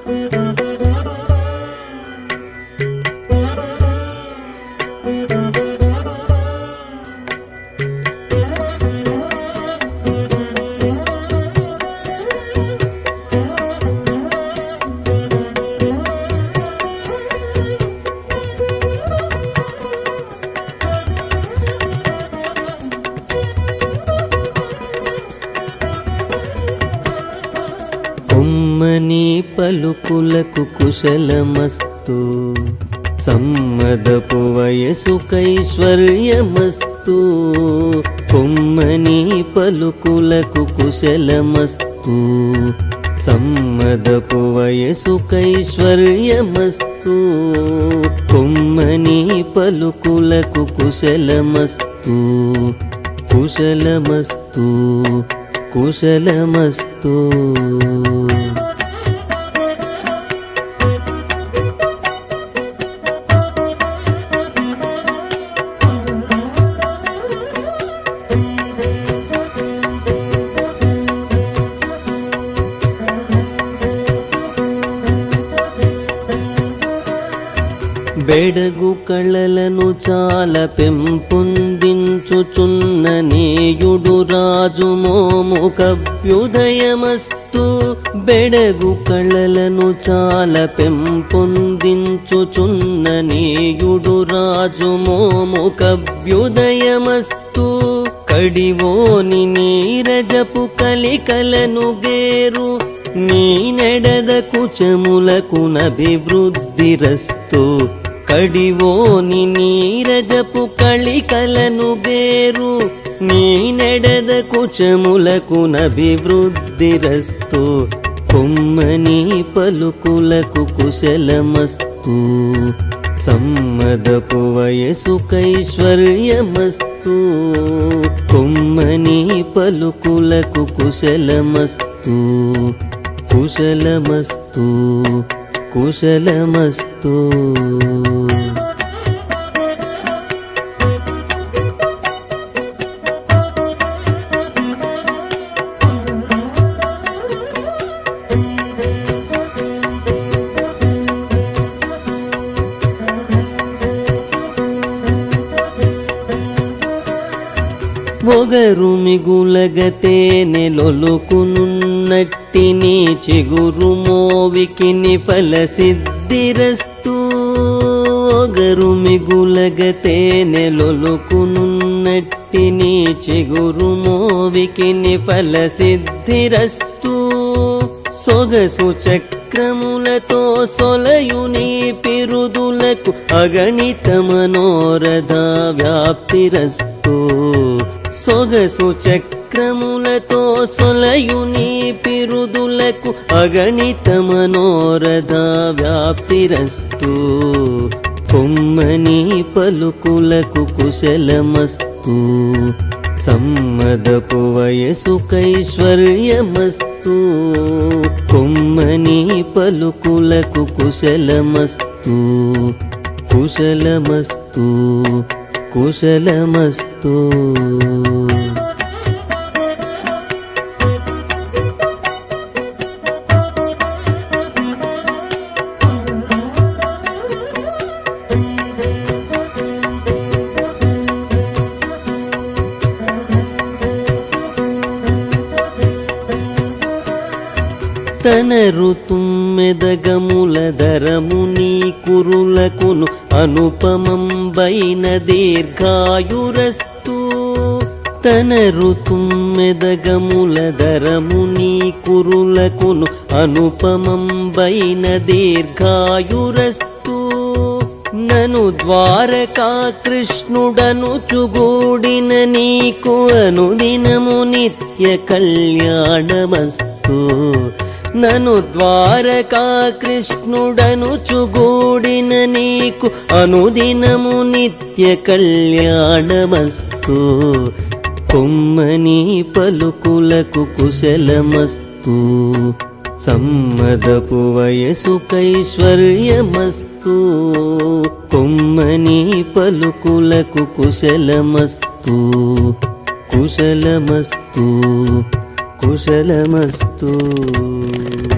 కొమ్మని పలుకులకు కుశలమస్తు సమ్మదపు వయసుకైశ్వర్యమస్తు కొమ్మని పలుకులకు కుశలమస్తు సమ్మదపు వయసుకైశ్వర్యమస్తు కొమ్మని పలుకులకు కుశలమస్తు కుశలమస్తు కుశలమస్తు బెడగు కళలను చాలా పెంపొందించుచున్న నేయుడు రాజు మోముకభ్యుదయమస్తు బెడగు కళలను చాలా పెంపొందించుచున్న నేయుడు రాజు మోముకభ్యుదయమస్తు కడివోని నీరజపు కలికలను గేరు నీ నెడద కుచములకు నభివృద్ధిరస్తు కడివోని నీరజపు కళికలను గేరు నీ నెడద కుచములకు నభివృద్ధిరస్తు కొమ్మని పలుకులకు కుశలమస్తు సమ్మదపు వయసుకైశ్వర్యమస్తు కొమ్మని పలుకులకు కుశలమస్తు కుశలమస్తు కుశలమస్తు ఒగరు మిగులగతేనె లొలుకునున్నట్టి నీ చిగురు మోవికిని ఫలసిద్ధిరస్తు ఒగరు మిగులగతేనె లొలుకునున్నట్టి నీ చిగురు మోవికిని ఫలసిద్ధిరస్తు సొగసు చక్రములతో సొలయుని పిరుదులకు అగణిత మనోరథ వ్యాప్తిరస్తు సొగసు చక్రములతో సొలయుని పిరుదులకు అగణిత మనోరథ వ్యాప్తిరస్తు కొమ్మని పలుకులకు కుశలమస్తు సమ్మదపు వయసుకైశ్వర్యమస్తు కొమ్మని పలుకులకు కుశలమస్తు కుశలమస్తు కుశలమస్తు తన ఋతుమ్మెదగముల ధరము నీ కురులకును అనుపమంబైన దీర్ఘాయురస్తు తన ఋతుమ్మెదగముల ధరము నీ కురులకును అనుపమంబైన దీర్ఘాయురస్తు నను ద్వారకా కృష్ణుడను చుగూడిన నీకు అనుదినము నిత్య కళ్యాణమస్తు నను ద్వారకా కృష్ణుడను చుగూడిన నీకు అనుదినము నిత్య కళ్యాణమస్తు కొమ్మని పలుకులకు కుశలమస్తు సమ్మదపు వయసుకైశ్వర్యమస్తు కొమ్మని పలుకులకు కుశలమస్తు కుశలమస్తు కుశలమస్తు